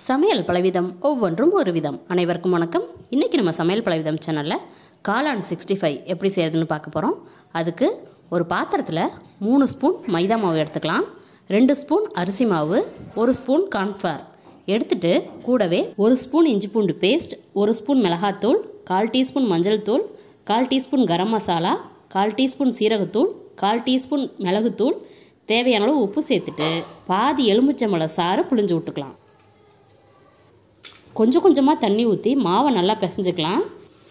சமையல் பலவிதம் ஒவ்வொன்றும் ஒரு விதம் அனைவருக்கும் வணக்கம் இன்றைக்கி நம்ம சமையல் பலவிதம் சேனலில் காளான் சிக்ஸ்டி ஃபைவ் எப்படி செய்கிறதுன்னு பார்க்க போகிறோம் அதுக்கு ஒரு பாத்திரத்தில் மூணு ஸ்பூன் மைதா மாவு எடுத்துக்கலாம் ரெண்டு ஸ்பூன் அரிசி மாவு ஒரு ஸ்பூன் கார்ன்ஃப்ளவர் எடுத்துட்டு கூடவே ஒரு ஸ்பூன் இஞ்சி பூண்டு பேஸ்ட் ஒரு ஸ்பூன் மிளகாத்தூள் கால் டீஸ்பூன் மஞ்சள் தூள் கால் டீஸ்பூன் கரம் மசாலா கால் டீஸ்பூன் சீரகத்தூள் கால் டீஸ்பூன் மிளகுத்தூள் தேவையான அளவு உப்பு சேர்த்துட்டு பாதி எலுமிச்சம்பழ சாறு புழிஞ்சு விட்டுக்கலாம் கொஞ்சம் கொஞ்சமாக தண்ணி ஊற்றி மாவை நல்லா பிசைஞ்சுக்கலாம்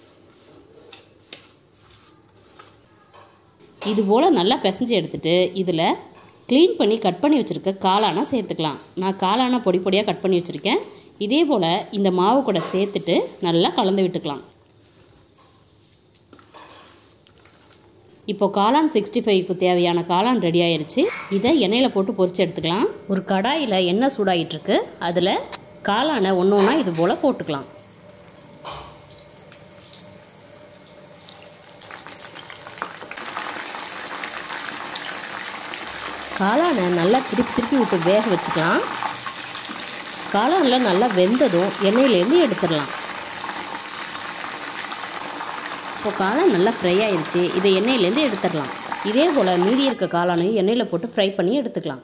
இது போல் நல்லா பிசைஞ்சு எடுத்துட்டு இதில் க்ளீன் பண்ணி கட் பண்ணி வச்சுருக்க காளானை சேர்த்துக்கலாம் நான் காளானை பொடி பொடியாக கட் பண்ணி வச்சுருக்கேன் இதே போல் இந்த மாவு கூட சேர்த்துட்டு நல்லா கலந்து விட்டுக்கலாம் இப்போ காளான் சிக்ஸ்டி ஃபைவ்க்கு தேவையான காளான் ரெடி ஆயிருச்சு இதை எண்ணெயில் போட்டு பொரிச்சு எடுத்துக்கலாம் ஒரு கடாயில் எண்ணெய் சூடாகிட்டுருக்கு அதில் காளானை ஒன்று ஒன்றா இது போல் போட்டுக்கலாம் காளானை நல்லா திருப்பி திருப்பி விட்டு வேக வச்சுக்கலாம் காளானில் நல்லா வெந்ததும் எண்ணெயிலேருந்து எடுத்துடலாம் இப்போ காளான் நல்லா ஃப்ரை ஆயிடுச்சு இதை எண்ணெயிலேருந்து எடுத்துடலாம் இதே போல் மீதி இருக்க காளானையும் எண்ணெயில் போட்டு ஃப்ரை பண்ணி எடுத்துக்கலாம்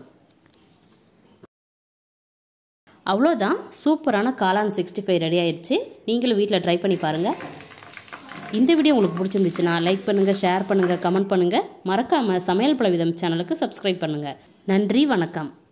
அவ்வளோதான் சூப்பரான காளான் சிக்ஸ்டி ஃபைவ் ரெடி ஆயிடுச்சு நீங்களும் வீட்டில் ட்ரை பண்ணி பாருங்கள் இந்த வீடியோ உங்களுக்கு பிடிச்சிருந்துச்சுன்னா லைக் பண்ணுங்கள் ஷேர் பண்ணுங்கள் கமெண்ட் பண்ணுங்கள் மறக்காமல் சமையல் பலவிதம் சேனலுக்கு சப்ஸ்கிரைப் பண்ணுங்கள் நன்றி வணக்கம்